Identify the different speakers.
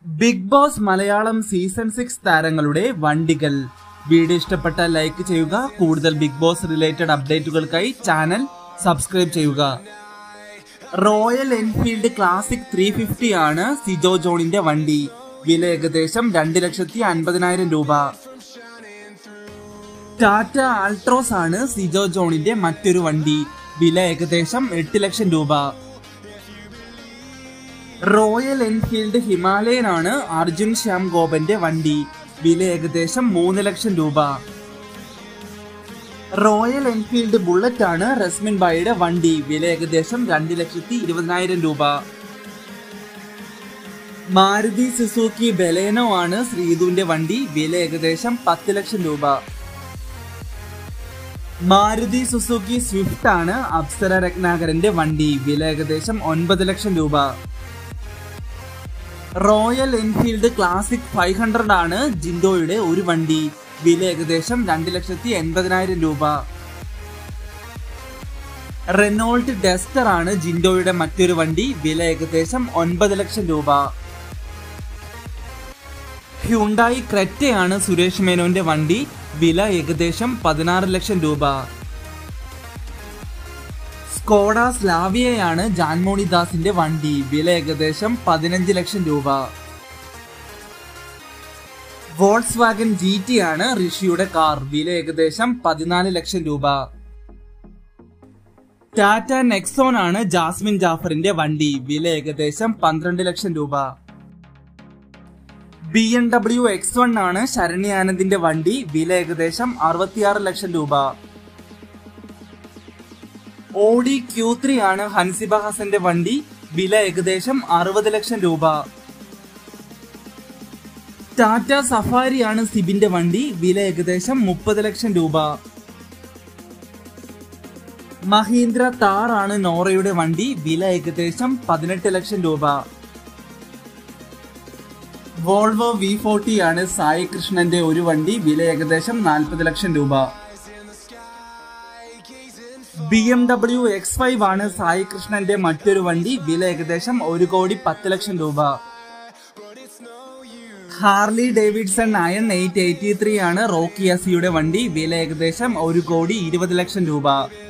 Speaker 1: big Boss Malayalam season six താരങ്ങളുടെ വണ്ടികൾ video ഇഷ്ടപ്പെട്ട ലൈക്ക് ചെയ്യുക കൂടുതൽ ബിഗ് ബോസ് റിലേറ്റഡ് അപ്ഡേറ്റുകൾക്കായി ചാനൽ സബ്സ്ക്രൈബ് ചെയ്യുക Royal Enfield Classic three fifty ആണ് സിജോ ജോണിന്റെ വണ്ടി വില ഏകദേശം രണ്ട് ലക്ഷത്തി അൻപതിനായിരം രൂപ ടാറ്റ ആൾട്രോസ് ആണ് സിജോ ജോണിന്റെ മറ്റൊരു വണ്ടി വില ഏകദേശം എട്ട് ലക്ഷം രൂപ റോയൽ എൻഫീൽഡ് ഹിമാലയൻ ആണ് അർജുൻ ശ്യാം ഗോപന്റെ വണ്ടി വില ഏകദേശം മൂന്ന് ലക്ഷം രൂപ റോയൽ എൻഫീൽഡ് ബുള്ളറ്റ് ആണ് റസ്മിൻ ബായിയുടെ വണ്ടി വില ഏകദേശം രണ്ട് ലക്ഷത്തി ഇരുപതിനായിരം രൂപ മാരുതി സുസുക്കി ബലേനോ ആണ് ശ്രീതുവിന്റെ വണ്ടി വില ഏകദേശം പത്ത് ലക്ഷം രൂപ മാരുതി സുസുക്കി സ്വിഫ്റ്റ് ആണ് അപ്സര രത്നാകരന്റെ വണ്ടി വില ഏകദേശം ഒൻപത് ലക്ഷം രൂപ Royal Enfield Classic five hundred ആണ് ജിൻഡോയുടെ ഒരു വണ്ടി വില ഏകദേശം രണ്ട് ലക്ഷത്തി എൺപതിനായിരം രൂപ റെനോൾട്ട് ഡസ്റ്റർ ആണ് ജിൻഡോയുടെ മറ്റൊരു വണ്ടി വില ഏകദേശം ഒൻപത് ലക്ഷം രൂപ ഹ്യുണ്ടായി ക്രെറ്റയാണ് സുരേഷ് മേനോന്റെ വണ്ടി വില ഏകദേശം പതിനാറ് ലക്ഷം രൂപ സ്കോഡ സ്ലാവിയയാണ് ജാൻമോണി ദാസിന്റെ വണ്ടി വില ഏകദേശം പതിനഞ്ച് ലക്ഷം രൂപ വോൾസ് വാഗൻ ജി ടി ആണ് ഋഷിയുടെ കാർ വില ഏകദേശം പതിനാല് ലക്ഷം രൂപ ടാറ്റ നെക്സോൺ ആണ് ജാസ്മിൻ ജാഫറിന്റെ വണ്ടി വില ഏകദേശം പന്ത്രണ്ട് ലക്ഷം രൂപ B M W X one ആണ് ശരണ്യ ആനന്ദിന്റെ വണ്ടി വില ഏകദേശം അറുപത്തിയാറ് ലക്ഷം രൂപ ഓഡി ക്യൂ ത്രീ ആണ് ഹൻസിബ ഹസന്റെ വണ്ടി വില ഏകദേശം അറുപത് ലക്ഷം രൂപ ടാറ്റ സഫാരി ആണ് സിബിന്റെ വണ്ടി വില ഏകദേശം മുപ്പത് ലക്ഷം രൂപ മഹീന്ദ്ര താർ ആണ് നോറയുടെ വണ്ടി വില ഏകദേശം പതിനെട്ട് ലക്ഷം രൂപ വോൾവോ വി ഫോർട്ടി ആണ് സായി കൃഷ്ണന്റെ ഒരു വണ്ടി വില ഏകദേശം നാൽപ്പത് ലക്ഷം രൂപ B M W X five ആണ് സായി കൃഷ്ണന്റെ മറ്റൊരു വണ്ടി വില ഏകദേശം ഒരു കോടി പത്ത് ലക്ഷം രൂപ Harley Davidson Iron eight eighty three ആണ് റോക്കി അസിയുടെ വണ്ടി വില ഏകദേശം ഒരു കോടി ഇരുപത് ലക്ഷം രൂപ